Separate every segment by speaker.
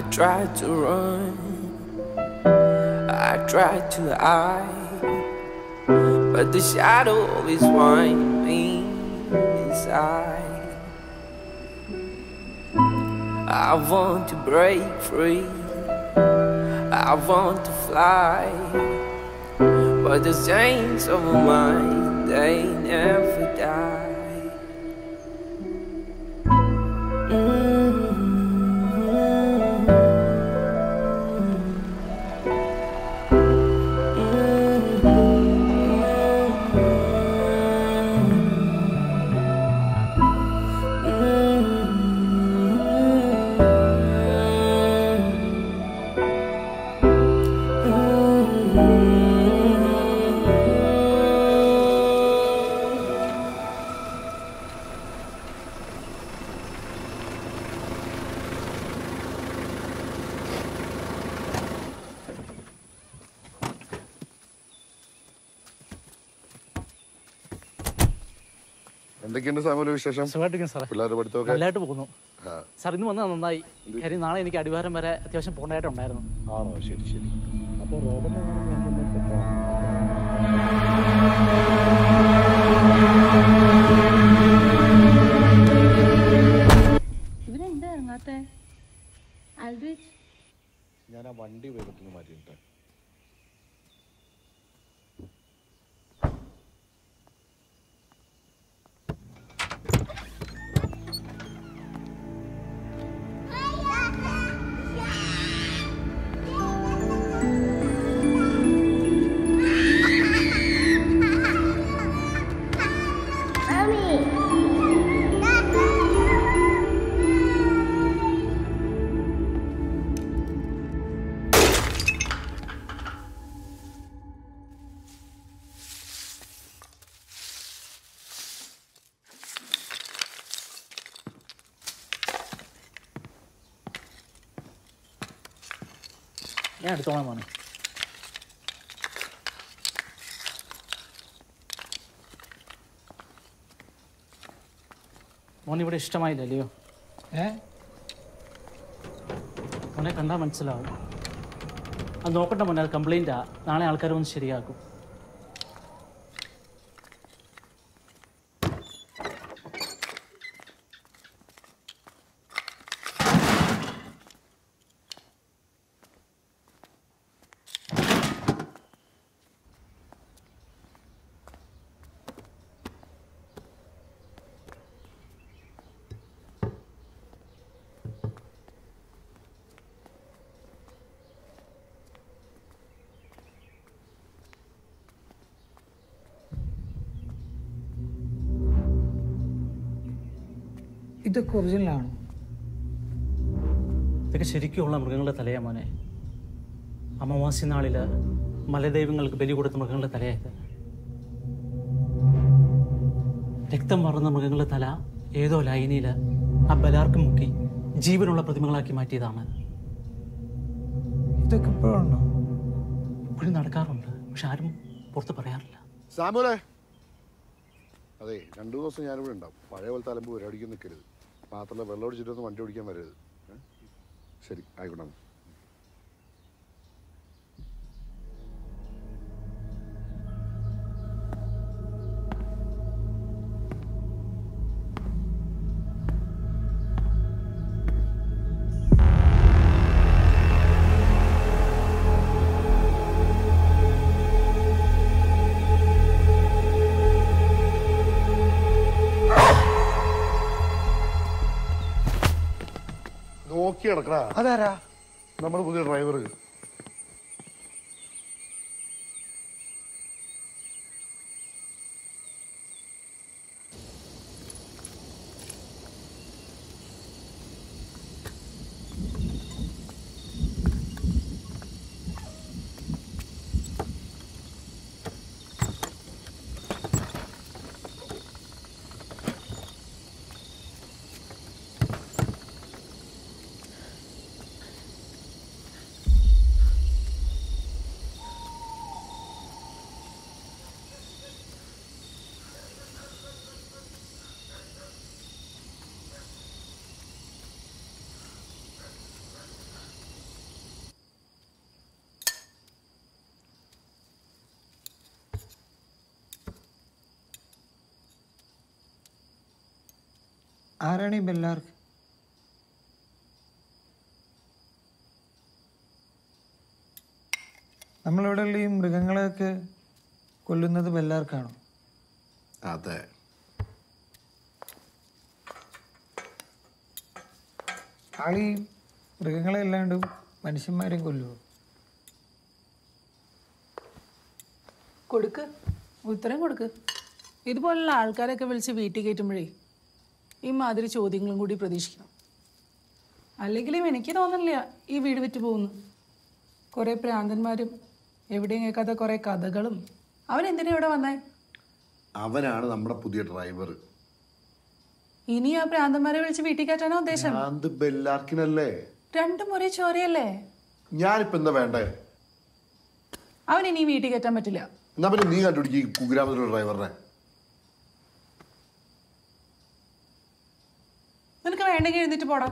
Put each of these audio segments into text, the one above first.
Speaker 1: tried to run, I tried to hide, but the shadow always finds me inside. I want to break free, I want to fly, but the saints of mine they never die.
Speaker 2: എന്തൊക്കെയുണ്ട് സാമൂല വിശേഷം
Speaker 3: സുഖമായിട്ടിരിക്കുന്നു സാറേ
Speaker 2: പിള്ളേരുടെ പഠിത്തമൊക്കെ
Speaker 3: നല്ലതായിട്ട് പോകുന്നു
Speaker 2: ആ.
Speaker 3: Sir ഇന്ന് വന്നത് നന്നായി കാര്യം നാളെ എനിക്ക് അടിവാരം വരെ അത്യാവശ്യം പോകേണ്ടതായിട്ടുണ്ടായിരുന്നു
Speaker 2: ആണോ ശരി ശരി
Speaker 4: ഇവരെന്താ ഇറങ്ങാത്തെ ആൽഡ്രിച്ച്
Speaker 2: ഞാൻ ആ വണ്ടി വേഗത്തിൽ മാറ്റിയിട്ട്
Speaker 3: ഞാൻ എടുത്തോളാം മോനെ മോൻ ഇവിടെ ഇഷ്ടമായില്ല അല്ലയോ
Speaker 5: ഏ
Speaker 3: മോനെ കണ്ടാൽ മനസ്സിലാവും അത് നോക്കട്ടെ മോനെ അത് കംപ്ലൈൻറ്റാ നാളെ ആൾക്കാർ വന്ന് ശരിയാക്കും
Speaker 5: ഇതൊക്കെ ഒറിജിനലാണോ
Speaker 3: ഇതൊക്കെ ശരിക്കുമുള്ള മൃഗങ്ങളുടെ തലയാ മോനെ അമാവാസി നാളിൽ മലദൈവങ്ങൾക്ക് ബലി കൊടുത്ത മൃഗങ്ങളുടെ തലയായത് രക്തം പറന്ന മൃഗങ്ങളുടെ തല ഏതോ ലൈനിയിൽ ആ ബലാർക്ക് മുക്കി ജീവനുള്ള പ്രതിമകളാക്കി മാറ്റിയതാണ്
Speaker 5: ഇതൊക്കെ ഇപ്പോഴാണോ
Speaker 3: ഇപ്പോഴും നടക്കാറുണ്ട് പക്ഷെ ആരും പുറത്ത് പറയാറില്ല
Speaker 2: സാമൂലെ അതെ രണ്ടു ദിവസം ഞാനിവിടെ ഉണ്ടാവും പഴയ പോലത്തെ അലമ്പ് പരിപാടിക്ക് നിൽക്കരുത് മാത്രമല്ല വെള്ളം ഒടിച്ചിട്ടൊന്നും വണ്ടി ഓടിക്കാൻ വരരുത് ഏ? ശരി ആയിക്കോട്ടെ നോക്കി കിടക്കടാ
Speaker 5: അതാരാ
Speaker 2: നമ്മുടെ പുതിയ ഡ്രൈവർ
Speaker 5: ആരാണ് ഈ ബെല്ലാർക്ക് നമ്മളിവിടെയുള്ള ഈ മൃഗങ്ങളെയൊക്കെ കൊല്ലുന്നത് ബെല്ലാർക്കാണോ
Speaker 2: അതെ
Speaker 5: ആളീ മൃഗങ്ങളെ അല്ലാണ്ട് മനുഷ്യന്മാരെയും കൊല്ലുമോ
Speaker 6: കൊടുക്ക് ഉത്തരം കൊടുക്ക് ഇതുപോലുള്ള ആൾക്കാരൊക്കെ വിളിച്ച് വീട്ടിൽ കയറ്റുമ്പോഴേ ഈ മാതിരി ചോദ്യങ്ങളും കൂടി പ്രതീക്ഷിക്കണം അല്ലെങ്കിലും എനിക്ക് തോന്നുന്നില്ല ഈ വീട് വിറ്റ് പോകുന്നു കുറേ പ്രാന്തന്മാരും എവിടെയും കേൾക്കാത്ത കുറേ കഥകളും അവൻ എന്തിനാ ഇവിടെ വന്നേ
Speaker 2: അവനാണ് നമ്മുടെ പുതിയ ഡ്രൈവർ
Speaker 6: ഇനി ആ പ്രാന്തന്മാരെ വിളിച്ച് വീട്ടിൽ കയറ്റാനോ ഉദ്ദേശം
Speaker 2: അത് ബെല്ലാർക്കിനല്ലേ
Speaker 6: രണ്ടും ഒരേ ചോരയല്ലേ
Speaker 2: ഞാനിപ്പോ എന്താ വേണ്ടേ
Speaker 6: അവൻ ഇനി വീട്ടിൽ കയറ്റാൻ പറ്റില്ല
Speaker 2: എന്നാ പിന്നെ നീ കണ്ടുപിടിക്കും ഈ കുഗ്രാമത്തിലുള്ള ഡ്രൈവറിനെ
Speaker 6: നിനക്ക് വേണ്ടെങ്കിൽ എഴുന്നിട്ട് പോടാ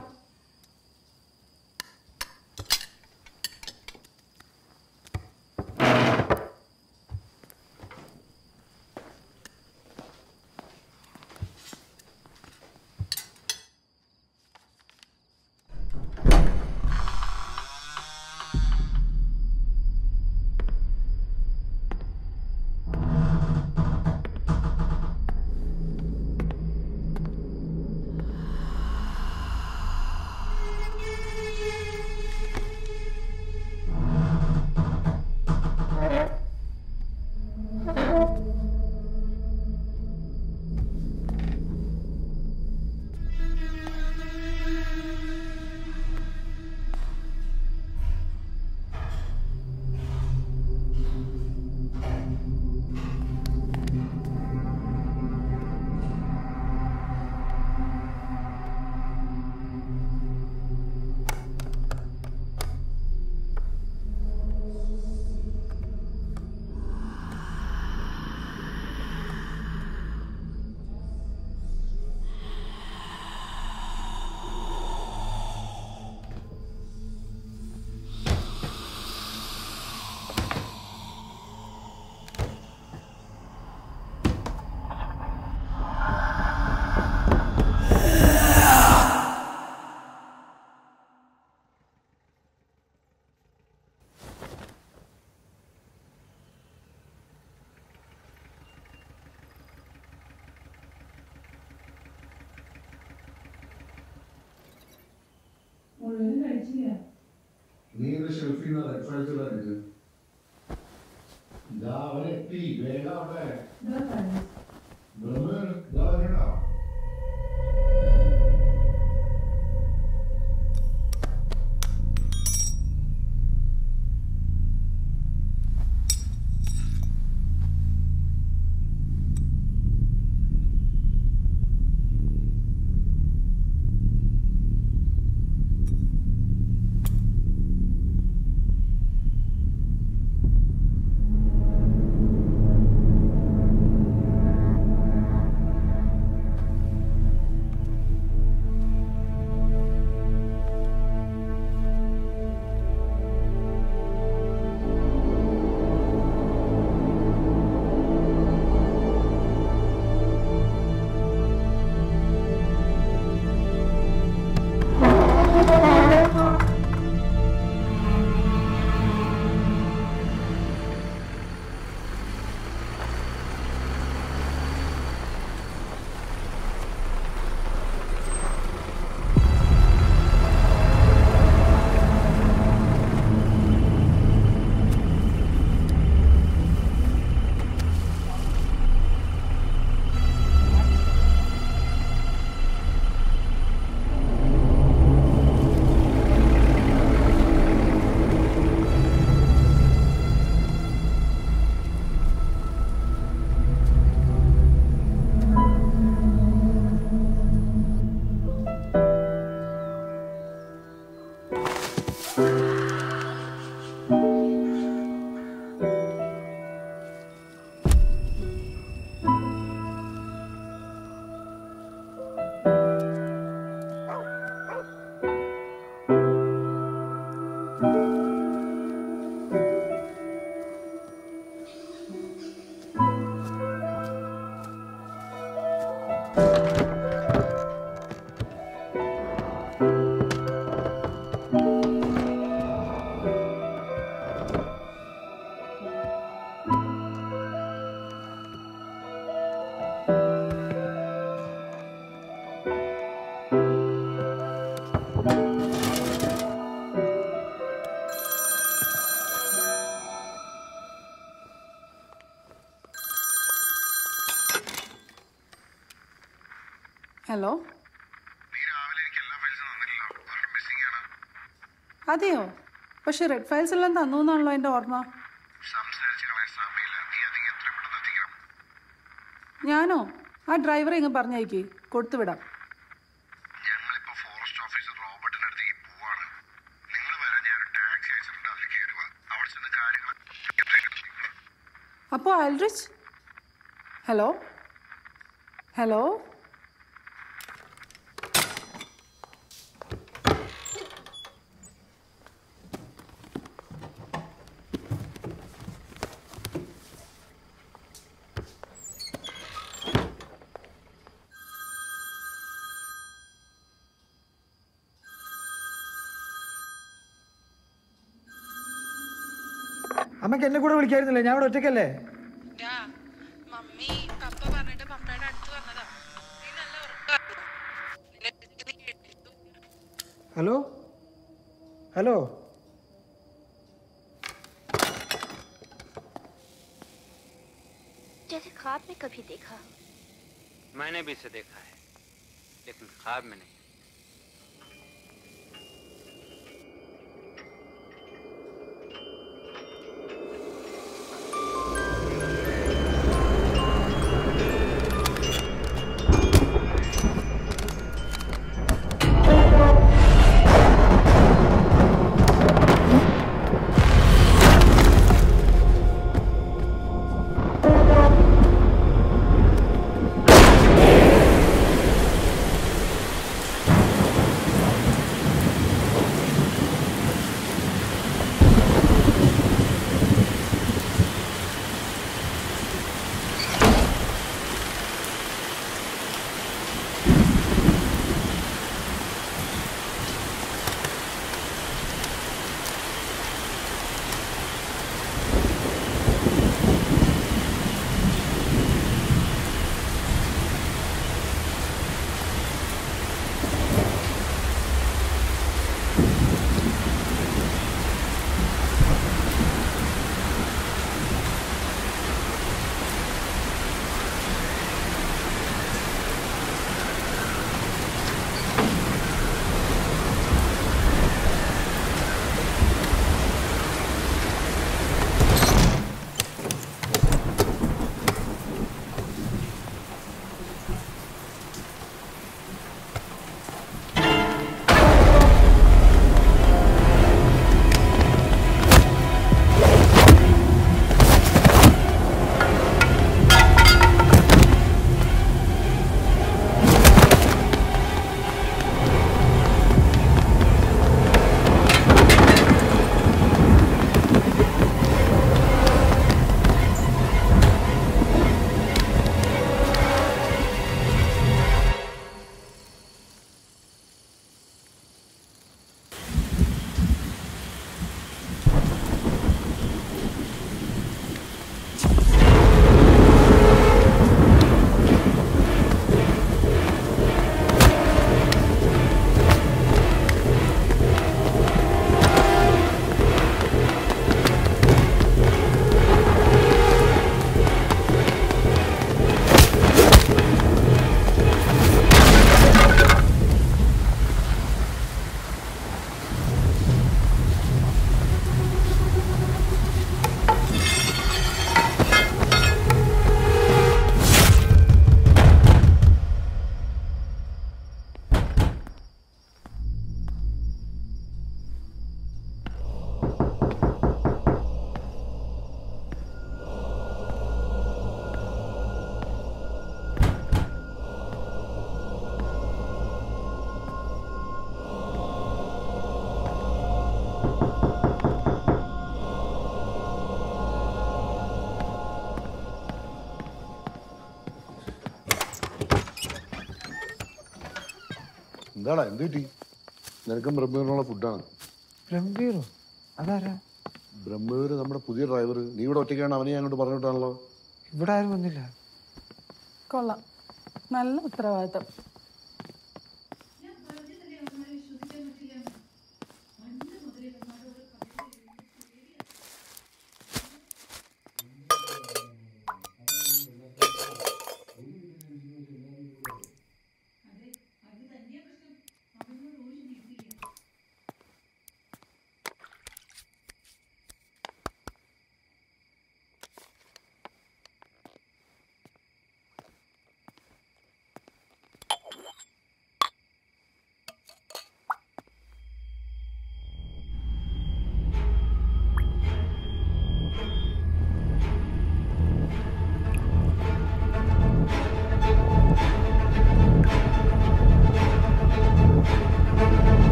Speaker 2: നീ ഷെൽഫിൽ നിന്ന് റെഡ് ഫ്രൈസുള്ള എടുക്ക് ഇതാ അവരെത്തി വേഗം അവിടെ ബ്രഹ്മ ഇതാ വരണോ
Speaker 6: ഹലോ അതെയോ പക്ഷെ റെഡ് ഫയൽസ് എല്ലാം തന്നു എന്നാണല്ലോ എൻ്റെ ഓർമ്മ ഞാനോ ആ ഡ്രൈവറെ ഇങ്ങ് പറഞ്ഞയക്ക് കൊടുത്തു വിടാം
Speaker 2: ഞങ്ങളിപ്പോ ഫോറസ്റ്റ് ഓഫീസർ റോബർട്ടിന്റെ അടുത്തേക്ക് പോവാണ് നിങ്ങൾ വരാൻ ഞാൻ ടാക്സി അയച്ചിട്ടുണ്ട് അതിൽ കയറുക അവിടെ ചെന്ന് കാര്യങ്ങൾ
Speaker 6: അപ്പോൾ ആൽഡ്രിച്ച് ഹലോ ഹലോ
Speaker 5: അമ്മയ്ക്ക് എന്നെ കൂടെ വിളിക്കായിരുന്നില്ലേ ഞാൻ ഇവിടെ ഒറ്റയ്ക്കല്ലേ
Speaker 6: മമ്മി പപ്പ പറഞ്ഞിട്ട് പപ്പയുടെ അടുത്ത് വന്നതാ നീ നല്ല
Speaker 5: ഹലോ ഹലോ
Speaker 7: जैसे ख्वाब में कभी देखा
Speaker 8: मैंने भी इसे देखा है लेकिन ख्वाब में नहीं
Speaker 2: എന്താടാ എന്ത് കിട്ടി നിനക്കും ബ്രഹ്മവീറിനുള്ള ഫുഡാണ്
Speaker 5: രംബീറോ അതാരാ
Speaker 2: ബ്രഹ്മവീർ നമ്മുടെ പുതിയ ഡ്രൈവർ നീ ഇവിടെ ഒറ്റയ്ക്കാണ് അവനെ ഞാൻ അങ്ങോട്ട് പറഞ്ഞിട്ടാണല്ലോ
Speaker 5: ഇവിടെ ആരും വന്നില്ല
Speaker 6: കൊള്ളാം നല്ല ഉത്തരവാദിത്തം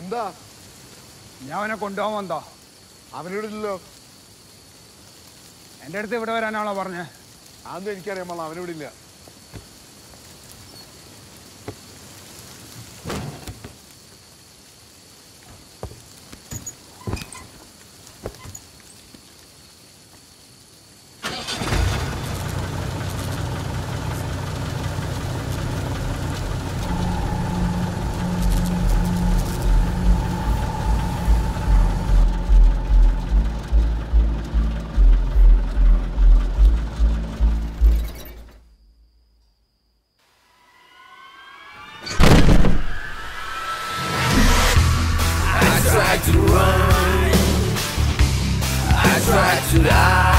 Speaker 2: എന്താ
Speaker 9: ഞാൻ അവനെ കൊണ്ടുപോകാൻ വന്നോ
Speaker 2: അവനോട് ഇല്ലല്ലോ
Speaker 9: എൻ്റെ അടുത്ത് ഇവിടെ വരാനാണോ പറഞ്ഞേ
Speaker 2: അതൊന്നും എനിക്കറിയാൻ പാടില്ല അവനോട് ഇല്ല
Speaker 1: I tried to run. I tried to hide.